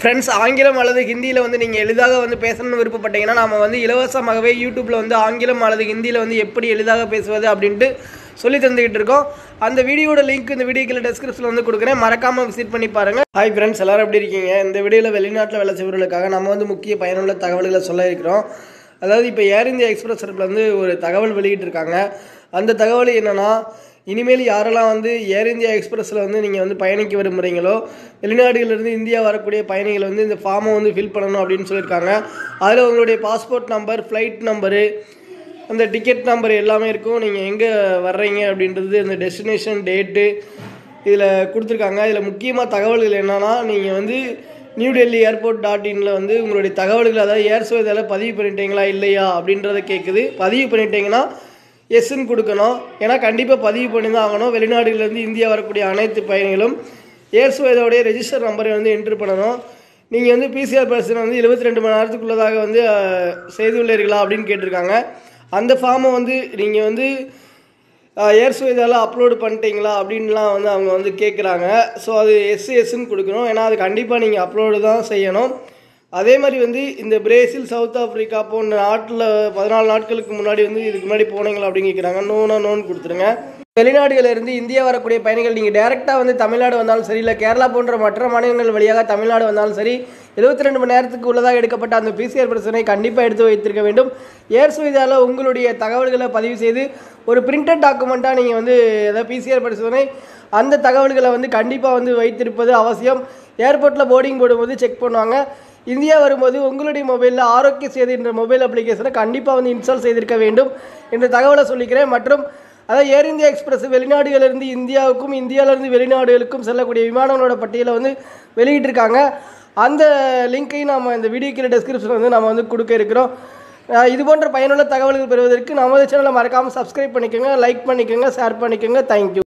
friends ஆங்கிலம் அல்லது ஹிந்தியில் வந்து நீங்கள் எளிதாக வந்து பேசணும்னு விருப்பப்பட்டீங்கன்னா நம்ம வந்து இலவசமாகவே யூடியூப்பில் வந்து ஆங்கிலம் அல்லது ஹிந்தியில் வந்து எப்படி எளிதாக பேசுவது அப்படின்ட்டு சொல்லி தந்துக்கிட்டு இருக்கோம் அந்த வீடியோட லிங்க் இந்த வீடியோக்கில் டெஸ்கிரிப்ஷனில் வந்து கொடுக்குறேன் மறக்காமல் விசிட் பண்ணி பாருங்கள் ஹாய் ஃப்ரெண்ட்ஸ் எல்லாரும் எப்படி இருக்கீங்க இந்த வீடியோவில் வெளிநாட்டில் வேலை செய்வர்களுக்காக நம்ம வந்து முக்கிய பயனுள்ள தகவல்களை சொல்ல இருக்கிறோம் அதாவது இப்போ ஏர் இந்தியா எக்ஸ்பிரஸ் தரப்புல வந்து ஒரு தகவல் வெளியிட்டிருக்காங்க அந்த தகவல் என்னென்னா இனிமேல் யாரெல்லாம் வந்து ஏர் இந்தியா எக்ஸ்பிரஸில் வந்து நீங்கள் வந்து பயணிக்க விரும்புகிறீங்களோ வெளிநாடுகளிலிருந்து இந்தியா வரக்கூடிய பயணிகள் வந்து இந்த ஃபார்மை வந்து ஃபில் பண்ணணும் அப்படின்னு சொல்லியிருக்காங்க அதில் உங்களுடைய பாஸ்போர்ட் நம்பர் ஃப்ளைட் நம்பரு அந்த டிக்கெட் நம்பர் எல்லாமே இருக்கும் நீங்கள் எங்கே வர்றீங்க அப்படின்றது அந்த டெஸ்டினேஷன் டேட்டு இதில் கொடுத்துருக்காங்க இதில் முக்கியமாக தகவல்கள் என்னென்னா நீங்கள் வந்து நியூ டெல்லி ஏர்போர்ட் டாட் இனில் வந்து உங்களுடைய தகவல்கள் அதாவது ஏர் சுவைதால பதிவு பண்ணிட்டீங்களா இல்லையா அப்படின்றத கேட்குது பதிவு பண்ணிட்டீங்கன்னா எஸ்ன்னு கொடுக்கணும் ஏன்னா கண்டிப்பாக பதிவு பண்ணி தான் ஆகணும் வெளிநாடுகளிலேருந்து இந்தியா வரக்கூடிய அனைத்து பயணிகளும் ஏர் சுவைதோடைய ரெஜிஸ்டர் நம்பரை வந்து என்ட்ரு பண்ணணும் நீங்கள் வந்து பிசிஆர் பர்சன் வந்து எழுபத்தி ரெண்டு மணி நேரத்துக்குள்ளதாக வந்து அஹ், செய்துள்ளீர்களா அப்படின்னு கேட்டிருக்காங்க அந்த ஃபார்மை வந்து நீங்கள் வந்து ஏர் சுவைதால அப்லோடு பண்ணிட்டீங்களா அப்படின்லாம் வந்து அவங்க வந்து கேட்குறாங்க ஸோ அது எஸ் எஸ்ன்னு கொடுக்கணும் ஏன்னா அது கண்டிப்பாக நீங்கள் அப்லோடு தான் செய்யணும் அதே மாதிரி வந்து இந்த பிரேசில் சவுத் ஆப்பிரிக்கா போன்ற நாட்டில் பதினாலு நாட்களுக்கு முன்னாடி வந்து இதுக்கு முன்னாடி போனீங்களா அப்படின்னு கேட்குறாங்க நோனா நோன்னு கொடுத்துருங்க வெளிநாடுகளில் இருந்து இந்தியா வரக்கூடிய பயணிகள் நீங்கள் டேரெக்டாக வந்து தமிழ்நாடு வந்தாலும் சரி இல்லை கேரளா போன்ற மற்ற மாநிலங்கள் வழியாக தமிழ்நாடு வந்தாலும் சரி எழுபத்தி ரெண்டு மணி நேரத்துக்கு உள்ளதாக எடுக்கப்பட்ட அந்த பிசிஆர் பிரச்சனை கண்டிப்பாக எடுத்து வைத்திருக்க வேண்டும் ஏர் சுவிதாவில் உங்களுடைய தகவல்களை பதிவு செய்து ஒரு பிரிண்டட் டாக்குமெண்ட்டாக நீங்கள் வந்து ஏதாவது பிசிஆர் பரிசோதனை அந்த தகவல்களை வந்து கண்டிப்பாக வந்து வைத்திருப்பது அவசியம் ஏர்போர்ட்டில் போர்டிங் போடும்போது செக் பண்ணுவாங்க இந்தியா வரும்போது உங்களுடைய மொபைலில் ஆரோக்கிய சேது என்ற மொபைல் அப்ளிகேஷனை கண்டிப்பாக வந்து இன்ஸ்டால் செய்திருக்க வேண்டும் என்ற தகவலை சொல்லிக்கிறேன் மற்றும் அதாவது ஏர் இந்தியா எக்ஸ்பிரஸ் வெளிநாடுகளிலிருந்து இந்தியாவுக்கும் இந்தியாவிலிருந்து வெளிநாடுகளுக்கும் செல்லக்கூடிய விமானங்களோட பட்டியலை வந்து வெளியிட்டிருக்காங்க அந்த லிங்க்கையும் நம்ம இந்த வீடியோக்கில் டெஸ்கிரிப்ஷன் வந்து நம்ம வந்து கொடுக்க இருக்கிறோம் அஹ் இது போன்ற பயனுள்ள தகவல்கள் பெறுவதற்கு நமது சேனலை மறக்காமல் சப்ஸ்கிரைப் பண்ணிக்கோங்க லைக் பண்ணிக்கோங்க ஷேர் பண்ணிக்கோங்க தேங்க்யூ